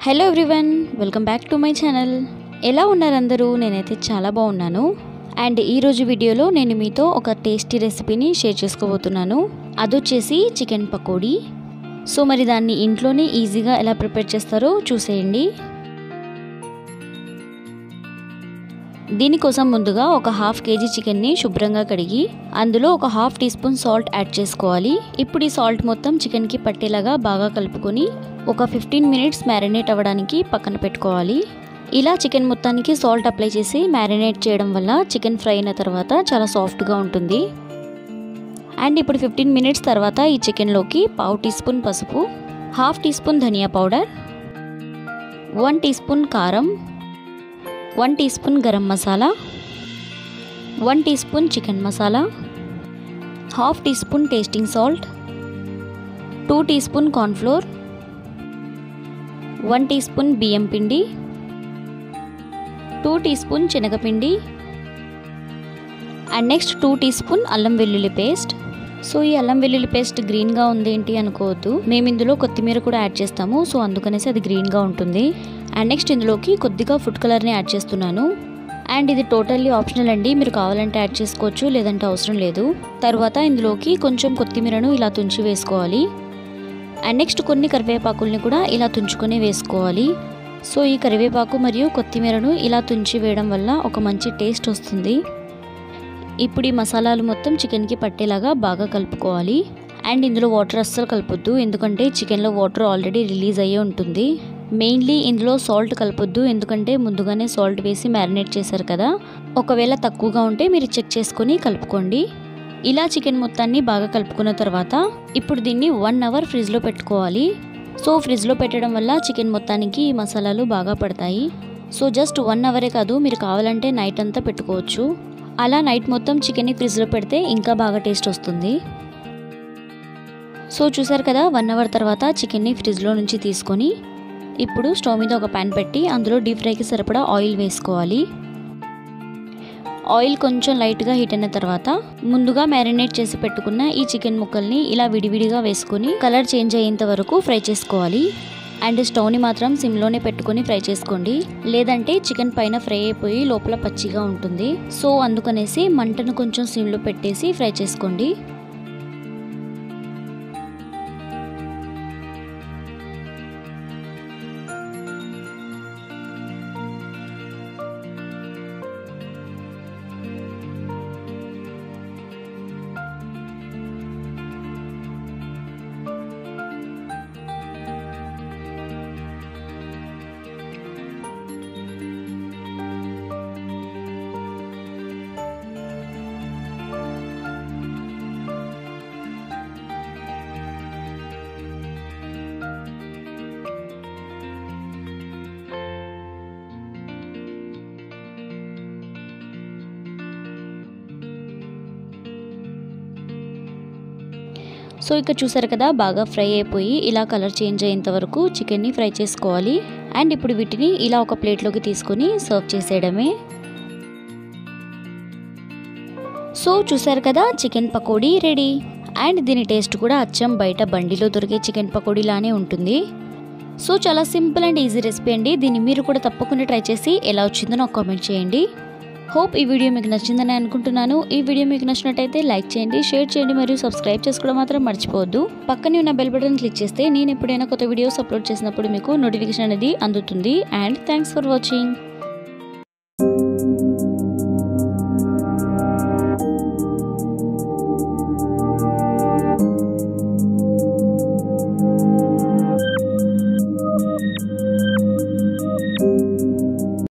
hello everyone welcome back to my channel ఎలా ఉన్నారు అందరూ నేనైతే చాలా బాగున్నాను అండ్ ఈరోజు వీడియోలో నేను మీతో ఒక టేస్టీ రెసిపీని షేర్ చేసుకోబోతున్నాను అదొచ్చేసి చికెన్ పకోడీ సో మరి దాన్ని ఇంట్లోనే ఈజీగా ఎలా ప్రిపేర్ చేస్తారో చూసేయండి దీనికోసం ముందుగా ఒక హాఫ్ కేజీ చికెన్ని శుభ్రంగా కడిగి అందులో ఒక half teaspoon salt add చేసుకోవాలి ఇప్పుడు ఈ సాల్ట్ మొత్తం చికెన్కి పట్టేలాగా బాగా కలుపుకొని ఒక ఫిఫ్టీన్ మినిట్స్ మ్యారినేట్ అవ్వడానికి పక్కన పెట్టుకోవాలి ఇలా చికెన్ మొత్తానికి సాల్ట్ అప్లై చేసి మ్యారినేట్ చేయడం వల్ల చికెన్ ఫ్రై అయిన తర్వాత చాలా సాఫ్ట్గా ఉంటుంది అండ్ ఇప్పుడు ఫిఫ్టీన్ మినిట్స్ తర్వాత ఈ చికెన్లోకి పావు టీ స్పూన్ పసుపు హాఫ్ టీ స్పూన్ ధనియా పౌడర్ వన్ టీ స్పూన్ కారం one teaspoon garam masala one teaspoon chicken masala half teaspoon tasting salt two teaspoon cornflour one teaspoon బియ్యం పిండి టూ టీ స్పూన్ శనగపిండి and next two teaspoon అల్లం వెల్లుల్లి paste so ఈ అల్లం వెల్లుల్లి paste గ్రీన్గా ఉంది ఏంటి అనుకోవద్దు మేము ఇందులో కొత్తిమీర కూడా యాడ్ చేస్తాము సో అందుకనేసి అది గ్రీన్గా ఉంటుంది అండ్ నెక్స్ట్ ఇందులోకి కొద్దిగా ఫుడ్ కలర్ని యాడ్ చేస్తున్నాను అండ్ ఇది టోటల్లీ ఆప్షనల్ అండి మీరు కావాలంటే యాడ్ చేసుకోవచ్చు లేదంటే అవసరం లేదు తర్వాత ఇందులోకి కొంచెం కొత్తిమీరను ఇలా తుంచి వేసుకోవాలి అండ్ నెక్స్ట్ కొన్ని కరివేపాకుల్ని కూడా ఇలా తుంచుకొని వేసుకోవాలి సో ఈ కరివేపాకు మరియు కొత్తిమీరను ఇలా తుంచి వేయడం వల్ల ఒక మంచి టేస్ట్ వస్తుంది ఇప్పుడు ఈ మసాలాలు మొత్తం చికెన్కి పట్టేలాగా బాగా కలుపుకోవాలి అండ్ ఇందులో వాటర్ అస్సలు కలపొద్దు ఎందుకంటే చికెన్లో వాటర్ ఆల్రెడీ రిలీజ్ అయ్యే ఉంటుంది మెయిన్లీ ఇందులో సాల్ట్ కలపొద్దు ఎందుకంటే ముందుగానే సాల్ట్ వేసి మ్యారినేట్ చేశారు కదా ఒకవేళ తక్కువగా ఉంటే మీరు చెక్ చేసుకొని కలుపుకోండి ఇలా చికెన్ మొత్తాన్ని బాగా కలుపుకున్న తర్వాత ఇప్పుడు దీన్ని వన్ అవర్ ఫ్రిడ్జ్లో పెట్టుకోవాలి సో ఫ్రిడ్జ్లో పెట్టడం వల్ల చికెన్ మొత్తానికి ఈ మసాలాలు బాగా పడతాయి సో జస్ట్ వన్ అవరే కాదు మీరు కావాలంటే నైట్ అంతా పెట్టుకోవచ్చు అలా నైట్ మొత్తం చికెన్ని ఫ్రిడ్జ్లో పెడితే ఇంకా బాగా టేస్ట్ వస్తుంది సో చూసారు కదా వన్ అవర్ తర్వాత చికెన్ని ఫ్రిడ్జ్లో నుంచి తీసుకొని ఇప్పుడు స్టవ్ మీద ఒక ప్యాన్ పెట్టి అందులో డీప్ ఫ్రైకి సరిపడా ఆయిల్ వేసుకోవాలి ఆయిల్ కొంచెం లైట్గా హీట్ అయిన తర్వాత ముందుగా మ్యారినేట్ చేసి పెట్టుకున్న ఈ చికెన్ ముక్కల్ని ఇలా విడివిడిగా వేసుకొని కలర్ చేంజ్ అయ్యేంత వరకు ఫ్రై చేసుకోవాలి అండ్ స్టవ్ని మాత్రం సిమ్లోనే పెట్టుకొని ఫ్రై చేసుకోండి లేదంటే చికెన్ పైన ఫ్రై అయిపోయి లోపల పచ్చిగా ఉంటుంది సో అందుకనేసి మంటను కొంచెం సిమ్లో పెట్టేసి ఫ్రై చేసుకోండి సో ఇక్కడ చూసారు కదా బాగా ఫ్రై అయిపోయి ఇలా కలర్ చేంజ్ అయ్యేంత వరకు చికెన్ని ఫ్రై చేసుకోవాలి అండ్ ఇప్పుడు వీటిని ఇలా ఒక ప్లేట్లోకి తీసుకొని సర్వ్ చేసేయడమే సో చూసారు కదా చికెన్ పకోడీ రెడీ అండ్ దీని టేస్ట్ కూడా అచ్చం బయట బండిలో దొరికే చికెన్ పకోడీలానే ఉంటుంది సో చాలా సింపుల్ అండ్ ఈజీ రెసిపీ అండి దీన్ని మీరు కూడా తప్పకుండా ట్రై చేసి ఎలా వచ్చిందో నాకు కామెంట్ చేయండి హోప్ ఈ వీడియో మీకు నచ్చిందని అనుకుంటున్నాను ఈ వీడియో మీకు నచ్చినట్టయితే లైక్ చేయండి షేర్ చేయండి మరియు సబ్స్క్రైబ్ చేసుకోవడం మాత్రం మర్చిపోవద్దు పక్కనే ఉన్న బెల్ బటన్ క్లిక్ చేస్తే నేను ఎప్పుడైనా కొత్త వీడియోస్ అప్లోడ్ చేసినప్పుడు మీకు నోటిఫికేషన్ అనేది అందుతుంది అండ్ థ్యాంక్స్ ఫర్ వాచింగ్